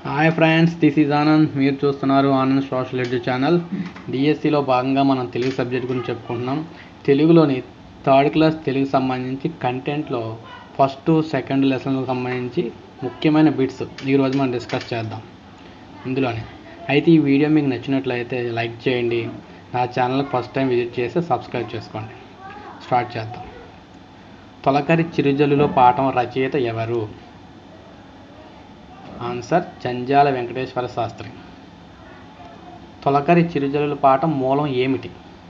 hi friends this is Anand మీరు చూస్తున్నారు Anand social ఎడ్యు channel డిఎస్సిలో భాగంగా మనం తెలుగు సబ్జెక్ట్ గురించి చెప్పుకుంటున్నాం తెలుగులోని థర్డ్ క్లాస్ తెలుగు సంబంధించి కంటెంట్లో ఫస్ట్ సెకండ్ లెసన్లకు సంబంధించి ముఖ్యమైన బిట్స్ ఈరోజు మనం డిస్కస్ చేద్దాం ఇందులోనే అయితే ఈ వీడియో మీకు నచ్చినట్లయితే లైక్ చేయండి నా ఛానల్కి ఫస్ట్ టైం విజిట్ చేసి సబ్స్క్రైబ్ చేసుకోండి స్టార్ట్ చేద్దాం తొలకరి చిరుజల్లులో పాఠం రచయిత ఎవరు ఆన్సర్ జంజాల వెంకటేశ్వర శాస్త్రి తొలకరి చిరుజల్లుల పాఠం మూలం ఏమిటి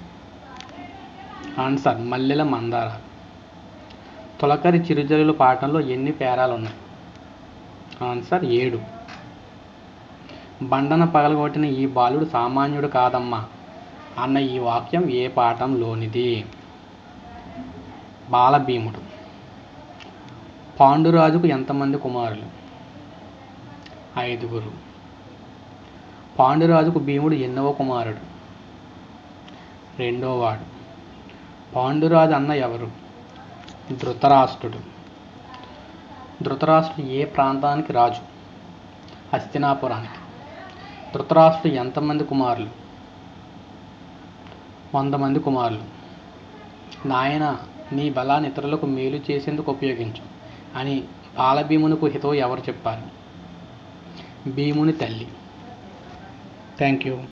ఆన్సర్ మల్లెల మందార తొలకరి చిరుజల్లుల పాఠంలో ఎన్ని పేరాలు ఉన్నాయి ఆన్సర్ ఏడు బండన పగలగొట్టిన ఈ బాలుడు సామాన్యుడు కాదమ్మా అన్న ఈ వాక్యం ఏ పాఠంలోనిది బాలభీముడు పాండురాజుకు ఎంతమంది కుమారులు ఐదుగురు పాండురాజుకు భీముడు ఎన్నవ కుమారుడు రెండో వాడు పాండురాజు అన్న ఎవరు ధృతరాష్ట్రుడు ధృతరాష్ట్రుడు ఏ ప్రాంతానికి రాజు హస్తినాపురానికి ధృతరాష్ట్రుడు ఎంతమంది కుమారులు వంద మంది కుమారులు నాయన నీ బలాన్ని ఇతరులకు మేలు చేసేందుకు ఉపయోగించు అని బాలభీమునకు హితవు ఎవరు చెప్పారు భీముని తల్లి థ్యాంక్ యూ